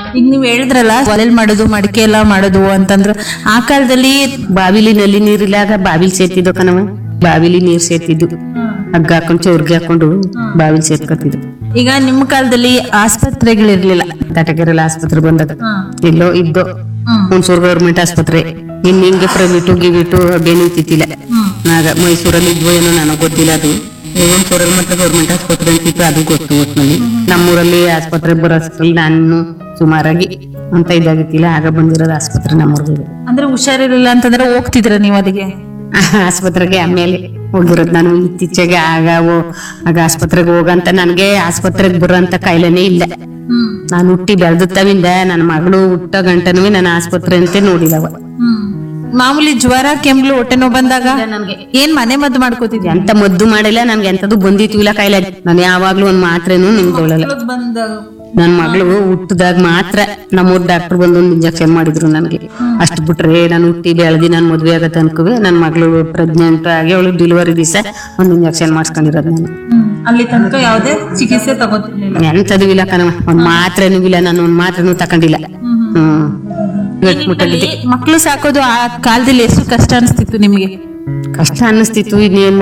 ಈಗ ನೀವ್ ಹೇಳಿದ್ರಲ್ಲ ಒಲೆಲ್ ಮಾಡೋದು ಮಡಿಕೆ ಎಲ್ಲ ಮಾಡೋದು ಅಂತಂದ್ರ ಆ ಕಾಲದಲ್ಲಿ ಬಾವಿಲಿ ನಲ್ಲಿ ನೀರಿಲ್ಲಾಗ ಬಾವಿಲಿ ಸೇರ್ತಿದ್ವು ಕಣವ ಬಾವಿಲಿ ನೀರ್ ಸೇರ್ತಿದ್ದು ಹಗ್ಗ ಹಾಕೊಂಡು ಚೌರ್ಗಿ ಹಾಕೊಂಡು ಬಾವಿಲಿ ಸೇರ್ಕೊತಿದ್ದು ಈಗ ನಿಮ್ ಕಾಲದಲ್ಲಿ ಆಸ್ಪತ್ರೆಗಳಿರ್ಲಿಲ್ಲ ತಟಕೆರೆಲ್ಲ ಆಸ್ಪತ್ರೆ ಬಂದಾಗ ಎಲ್ಲೋ ಇದ್ದೋ ಹ್ಮ್. ಹುಣಸೂರು ಗೌರ್ಮೆಂಟ್ ಆಸ್ಪತ್ರೆ ಇನ್ ಹಿಂಗೆ ಪ್ರೈವೇಟು ಗಿವಿಟು ಅದೇನು ಇತ್ತಿಲ್ಲ ಆಗ ಮೈಸೂರಲ್ಲಿ ಇದ್ವೋ ಏನೋ ನನಗೆ ಗೊತ್ತಿಲ್ಲ ಅದು ಹುಣಸೂರಲ್ಲಿ ಮತ್ತೆ ಗೌರ್ಮೆಂಟ್ ಆಸ್ಪತ್ರೆ ಅಂತಿತ್ತು ಅದು ಗೊತ್ತು ಒಟ್ನಲ್ಲಿ ನಮ್ಮೂರಲ್ಲಿ ಆಸ್ಪತ್ರೆ ಬರೋಷ್ಟ್ರಲ್ಲಿ ನಾನು ಸುಮಾರಾಗಿ ಅಂತ ಇದಾಗಿತ್ತಿಲ್ಲ ಆಗ ಬಂದಿರೋದು ಆಸ್ಪತ್ರೆ ನಮ್ಮೂರಿಗೆ ಅಂದ್ರೆ ಹುಷಾರಿರ್ಲಿಲ್ಲ ಅಂತಂದ್ರೆ ಹೋಗ್ತಿದ್ರ ನೀವ್ ಅದಿಗೆ ಆಸ್ಪತ್ರೆಗೆ ಆಮೇಲೆ ಹೋಗಿರೋದು ನಾನು ಇತ್ತೀಚೆಗೆ ಆಗ ಓ- ಆಗ ಆಸ್ಪತ್ರೆಗೆ ಹೋಗಂತ ನನಗೆ ಆಸ್ಪತ್ರೆಗೆ ಬರೋಂತ ಕಾಯಿಲೆನೇ ಇಲ್ಲ ನಾನು ಹುಟ್ಟಿ ಬೆಳೆದತ್ತವಿಂದ ನನ್ನ ಮಗಳು ಹುಟ್ಟ ಗಂಟನೂ ನಾನು ಆಸ್ಪತ್ರೆ ಅಂತ ನೋಡಿಲ್ಲವ ಮಾಮೂಲಿ ಜ್ವರ ಕೆಮ್ಲು ಹೊಟ್ಟೆ ನೋವು ಬಂದಾಗ ನನ್ಗೆ ಏನ್ ಮನೆ ಮದ್ದು ಮಾಡ್ಕೋತಿದ್ಯಾ ಎಂತ ಮದ್ದು ಮಾಡಿಲ್ಲ ನನ್ಗೆ ಎಂತದು ಬಂದಿತ್ತು ಇಲ್ಲ ಕಾಯಿಲೆ ನಾನು ಯಾವಾಗ್ಲೂ ಒಂದ್ ಮಾತ್ರೇನು ನಿಂತ್ಕೊಳ್ಳಲ್ಲ ನನ್ ಮಗಳು ಹುಟ್ಟದಾಗ ಮಾತ್ರ ನಮ್ಮೂರ್ ಡಾಕ್ಟರ್ ಬಂದು ಒಂದು ಇಂಜೆಕ್ಷನ್ ಮಾಡಿದ್ರು ನನಗೆ ಅಷ್ಟು ಬಿಟ್ರೆ ನಾನು ಹುಟ್ಟಿ ಬೆಳೆದಿ ನಾನು ಮದ್ವೆ ಆಗತ್ತೆ ಅನ್ಕೋವೆ ನನ್ನ ಮಗಳು ಪ್ರೆಗ್ನೆಂಟ್ ಆಗಿ ಅವಳು ಡೆಲಿವರಿ ದಿವಸ ಒಂದು ಇಂಜೆಕ್ಷನ್ ಮಾಡಿಸ್ಕೊಂಡಿರೋದು ನಾನು ಅಲ್ಲಿ ತನಕ ಯಾವ್ದೇ ಚಿಕಿತ್ಸೆ ತಗೋತಿರ್ಲಿಲ್ಲ ಎಂತದು ಇಲ್ಲ ಕಣವ ಒಂದ್ ಮಾತ್ರೇನು ಇಲ್ಲ ನಾನು ಒಂದ್ ಮಾತ್ರೇನು ತಕೊಂಡಿಲ್ಲ ಹ್ಮ್ ಗಟ್ಮುಟ್ಟಲ್ಲಿದ್ದೆ ಮಕ್ಳು ಸಾಕೋದು ಆ ಕಾಲದಲ್ಲಿ ಎಷ್ಟು ಕಷ್ಟ ಅನಿಸ್ತಿತ್ತು ನಿಮ್ಗೆ ಕಷ್ಟ ಅನ್ನಿಸ್ತಿತ್ತು ಇನ್ನೇನ್